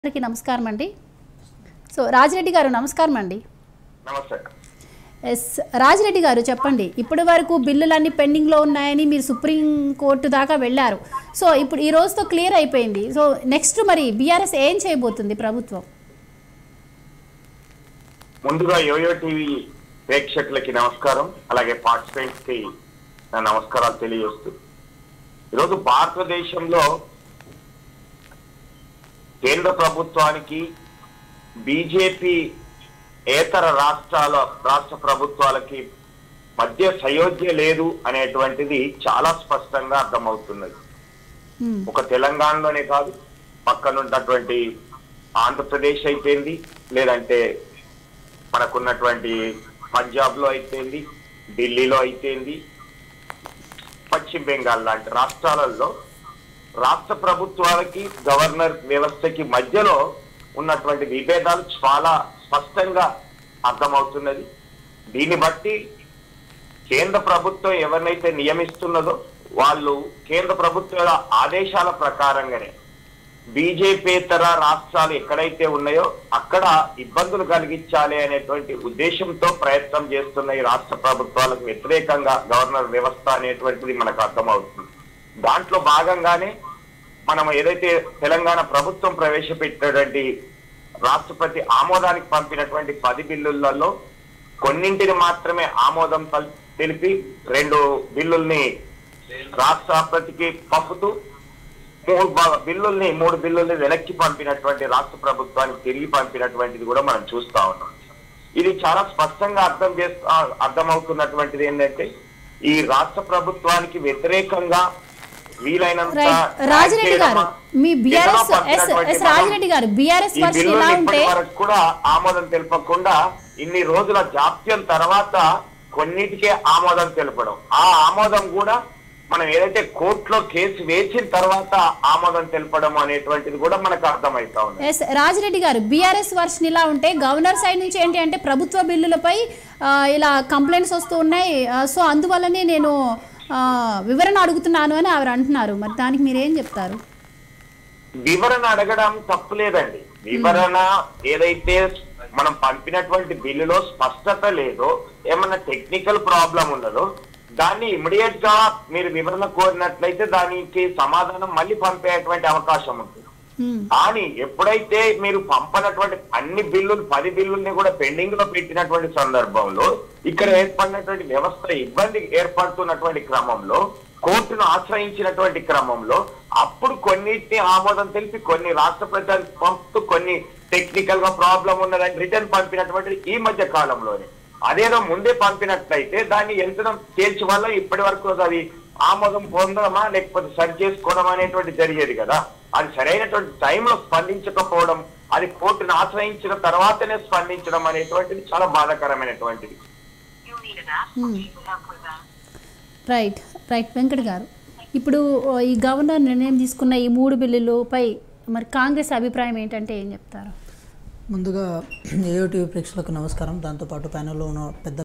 అందరికీ నమస్కారం అండి సో రాజిరెడ్డి గారు నమస్కారం అండి నమస్తే ఎస్ రాజిరెడ్డి గారు చెప్పండి ఇప్పటి వరకు బిల్లులన్నీ పెండింగ్లో ఉన్నాయని మీరు సుప్రీం కోర్టు దాకా వెళ్ళారు సో ఇప్పుడు ఈ రోజుతో క్లియర్ అయిపోయింది సో నెక్స్ట్ మరి బీఆర్ఎస్ ఏం చేయబోతుంది ప్రభుత్వం ముందుగా యోయో టీవీ ప్రేక్షకులకి నమస్కారం అలాగే పార్టిసిపెంట్స్ కి నా నమస్కారాలు తెలియజేస్తూ ఈరోజు భారతదేశంలో కేంద్ర ప్రభుత్వానికి బీజేపీ ఏతర రాష్ట్రాల రాష్ట్ర ప్రభుత్వాలకి మధ్య సయోధ్య లేదు అనేటువంటిది చాలా స్పష్టంగా అర్థమవుతున్నది మ్మ్. ఒక తెలంగాణలోనే కాదు పక్కనున్నటువంటి ఆంధ్రప్రదేశ్ అయితేంది లేదంటే మనకున్నటువంటి పంజాబ్ లో అయితేంది ఢిల్లీలో అయితేంది పశ్చిమ బెంగాల్ లాంటి రాష్ట్రాలలో రాష్ట్ర ప్రభుత్వాలకి గవర్నర్ వ్యవస్థకి మధ్యలో ఉన్నటువంటి విభేదాలు చాలా స్పష్టంగా అర్థమవుతున్నది దీన్ని బట్టి కేంద్ర ప్రభుత్వం ఎవరినైతే నియమిస్తున్నదో వాళ్ళు కేంద్ర ప్రభుత్వాల ఆదేశాల ప్రకారంగానే బీజేపీతర రాష్ట్రాలు ఎక్కడైతే ఉన్నాయో అక్కడ ఇబ్బందులు కలిగించాలి అనేటువంటి ఉద్దేశంతో ప్రయత్నం చేస్తున్న ఈ రాష్ట్ర ప్రభుత్వాలకు వ్యతిరేకంగా గవర్నర్ వ్యవస్థ అనేటువంటిది మనకు అర్థమవుతుంది దాంట్లో భాగంగానే మనం ఏదైతే తెలంగాణ ప్రభుత్వం ప్రవేశపెట్టినటువంటి రాష్ట్రపతి ఆమోదానికి పంపినటువంటి పది బిల్లులలో కొన్నింటిని మాత్రమే ఆమోదం పల్- తెలిపి రెండు బిల్లుల్ని రాష్ట్రపతికి పంపుతూ మూడు బ- బిల్లుల్ని మూడు బిల్లుల్ని వెనక్కి పంపినటువంటి రాష్ట్ర ప్రభుత్వానికి తిరిగి పంపినటువంటిది కూడా మనం చూస్తా ఉన్నాం ఇది చాలా స్పష్టంగా అర్థం చేస్తా అర్థమవుతున్నటువంటిది ఏంటంటే ఈ రాష్ట్ర ప్రభుత్వానికి వ్యతిరేకంగా వీలైనంత రైట్ న్యాయం రాజిరెడ్డి గారు చేయడమా? మీ కేంద్రం బీఆర్ఎస్ ఎస్ పంపినటువంటి ఎస్ మనం రాజిరెడ్డి గారు బీఆర్ఎస్ ఈ వర్షన్ బిల్లులు ఇలా ఇప్పటి ఉంటే వరకు కూడా ఆమోదం తెలపకుండా ఇన్ని రోజుల జాప్యం తర్వాత కొన్నిటికే ఆమోదం తెలపడం ఆ ఆమోదం కూడా మనం ఏదైతే కోర్టులో కేసు వేసిన తర్వాత ఆమోదం తెలపడం అనేటువంటిది కూడా మనకు అర్థమవుతా ఉంది ఎస్ రాజిరెడ్డి గారు బీఆర్ఎస్ వర్షన్ ఇలా ఉంటే గవర్నర్ సైడ్ నుంచి ఏంటి అంటే ప్రభుత్వ బిల్లులపై ఆ, ఇలా కంప్లైంట్స్ వస్తూ ఉన్నాయి ఆ, సో అందువల్లనే నేను ఆ, వివరణ అడుగుతున్నాను అని ఆవిడ అంటున్నారు మరి దానికి మీరేం చెప్తారు వివరణ అడగడం తప్పులేదండి వివరణ ఏదైతే మనం పంపినటువంటి బిల్లులో స్పష్టత లేదో ఏమన్నా టెక్నికల్ ప్రాబ్లం ఉన్నదో దాన్ని ఇమీడియట్ గా మీరు వివరణ కోరినట్లయితే దానికి సమాధానం మళ్ళీ పంపేటువంటి అవకాశం ఉంటుంది మ్మ్. కానీ ఎప్పుడైతే మీరు పంపనటువంటి అన్ని బిల్లులు పది బిల్లుల్ని కూడా పెండింగ్ లో పెట్టినటువంటి సందర్భంలో ఇక్కడ ఏర్పడినటువంటి వ్యవస్థ ఇబ్బంది ఏర్పడుతున్నటువంటి క్రమంలో కోర్టును ఆశ్రయించినటువంటి క్రమంలో అప్పుడు కొన్నిటిని ఆమోదం తెలిపి కొన్ని రాష్ట్ర ప్రజలకు పంపుతూ కొన్ని టెక్నికల్ గా ప్రాబ్లం ఉన్నదని రిటర్న్ పంపినటువంటి ఈ మధ్య కాలంలోనే అదేదో ముందే పంపినట్లయితే దాన్ని ఎంతనం తేల్చి వల్ల ఇప్పటి వరకు అది ఆమోదం పొందడమా లేకపోతే సరి చేసుకోవడం అనేటువంటి జరిగేది కదా అది సరైనటువంటి టైంలో స్పందించకపోవడం అది కోర్టును ఆశ్రయించిన తర్వాతనే స్పందించడం అనేటువంటిది చాలా బాధాకరమైనటువంటిది రైట్ రైట్ వెంకట్ గారు ఇప్పుడు ఓ, ఈ గవర్నర్ నిర్ణయం తీసుకున్న ఈ మూడు బిల్లులపై మరి కాంగ్రెస్ అభిప్రాయం ఏంటంటే ఏం చెప్తారు ముందుగా ఏఓటీవీ ప్రేక్షకులకు నమస్కారం దాంతోపాటు ప్యానెల్లో ఉన్న పెద్ద